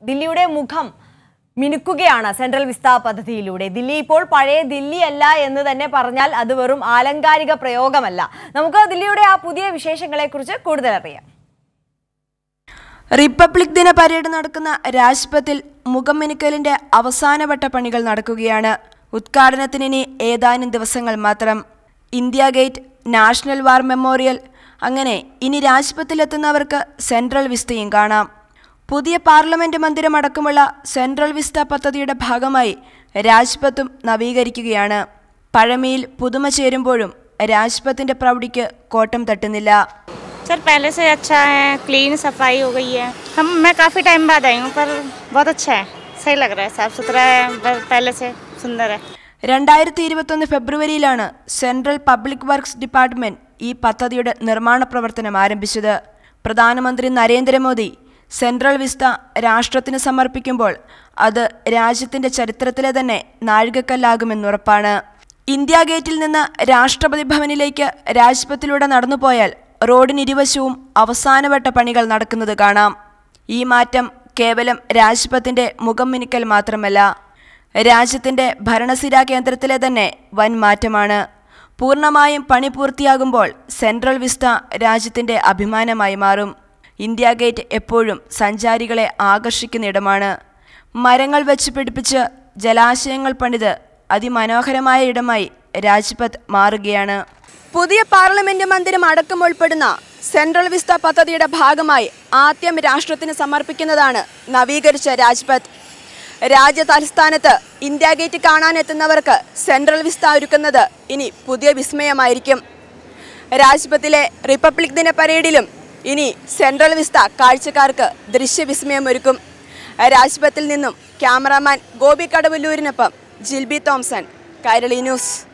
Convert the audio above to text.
ദില്ലിയുടെ മുഖം മിനുക്കുകയാണ് central Vista പദ്ധതിയിലൂടെ ദില്ലി ഇപ്പോൾ പഴയ ദില്ലി അല്ല എന്ന് തന്നെ പറഞ്ഞാൽ അത് വെറും ആലങ്കാരിക പ്രയോഗമല്ല നമുക്ക് ദില്ലിയുടെ ആ പുതിയ വിശേഷങ്ങളെക്കുറിച്ച് കൂടുതൽ അറിയാം റിപ്പബ്ലിക് ദിന പരേഡ് നടക്കുന്ന രാജ്പഥിൽ മുഖം മിനുക്കലിന്റെ അവസാനവട്ട പണികൾ നടക്കുകയാണ് ഉദ്ഘാടനത്തിന് ഇനി ഏതാനും ദിവസങ്ങൾ മാത്രം India gate national war memorial അങ്ങനെ ഇനി രാജ്പഥിലെത്തുന്നവർക്ക് സെൻട്രൽ വിസ്തയും കാണാം പുതിയ പാർലമെന്റ് മന്ദിരം അടക്കമുള്ള സെൻട്രൽ വിസ്ത പദ്ധതിയുടെ ഭാഗമായി രാജ്പഥും നവീകരിക്കുകയാണ് പഴമയിൽ പുതുമ ചേരുമ്പോഴും രാജ്പഥിന്റെ പ്രൗഢിക്ക് കോട്ടം തട്ടുന്നില്ല सर पहले से अच्छा है क्लीन सफाई हो गई है हम मैं काफ़ी टाइम बाद आई हूँ पर बहुत अच्छा है सही लग रहा है साफ़ सुथरा है ब- पहले से सुंदर है രണ്ടായിരത്തി ഇരുപത്തൊന്ന് ഫെബ്രുവരിയിലാണ് സെൻട്രൽ പബ്ലിക് വർക്ക്സ് ഡിപ്പാർട്ട്മെന്റ് ഈ പദ്ധതിയുടെ നിർമ്മാണ പ്രവർത്തനം ആരംഭിച്ചത് പ്രധാനമന്ത്രി നരേന്ദ്രമോദി സെൻട്രൽ വിസ്ത രാഷ്ട്രത്തിന് സമർപ്പിക്കുമ്പോൾ അത് രാജ്യത്തിന്റെ ചരിത്രത്തിലെ തന്നെ നാഴികക്കല്ലാകുമെന്നുറപ്പാണ് ഇന്ത്യ ഗേറ്റിൽ നിന്ന് രാഷ്ട്രപതി ഭവനിലേക്ക് രാജ്പഥിലൂടെ നടന്നുപോയാൽ റോഡിനിരുവശവും അവസാനവട്ട പണികൾ നടക്കുന്നത് കാണാം ഈ മാറ്റം കേവലം രാജ്പഥിന്റെ മുഖം മിനുക്കൽ മാത്രമല്ല രാജ്യത്തിന്റെ ഭരണസിരാ കേന്ദ്രത്തിലെ തന്നെ വൻ മാറ്റമാണ് പൂർണ്ണമായും പണി പൂർത്തിയാകുമ്പോൾ സെൻട്രൽ വിസ്ത രാജ്യത്തിന്റെ അഭിമാനമായി മാറും ഇന്ത്യ ഗേറ്റ് എപ്പോഴും സഞ്ചാരികളെ ആകർഷിക്കുന്ന ഇടമാണ് മരങ്ങൾ വെച്ച് പിടിപ്പിച്ച് ജലാശയങ്ങൾ പണിത് അതിമനോഹരമായ ഇടമായി രാജ്പഥ് മാറുകയാണ് പുതിയ പാർലമെന്റ് മന്ദിരം അടക്കം ഉൾപ്പെടുന്ന സെൻട്രൽ വിസ്ത പദ്ധതിയുടെ ഭാഗമായി ആദ്യം രാഷ്ട്രത്തിന് സമർപ്പിക്കുന്നതാണ് നവീകരിച്ച രാജ്പഥ് രാജ്യ തലസ്ഥാനത്ത് ഇന്ത്യ ഗേറ്റ് കാണാനെത്തുന്നവർക്ക് സെൻട്രൽ വിസ്ത ഒരുക്കുന്നത് ഇനി പുതിയ വിസ്മയമായിരിക്കും രാജ്പഥിലെ റിപ്പബ്ലിക് ദിന പരേഡിലും ഇനി സെൻട്രൽ വിസ്ത കാഴ്ചക്കാർക്ക് ദൃശ്യവിസ്മയമൊരുക്കും രാജ്പഥിൽ നിന്നും ക്യാമറാമാൻ ഗോപി കടവല്ലൂരിനൊപ്പം ജിൽബി തോംസൺ കൈരളി ന്യൂസ്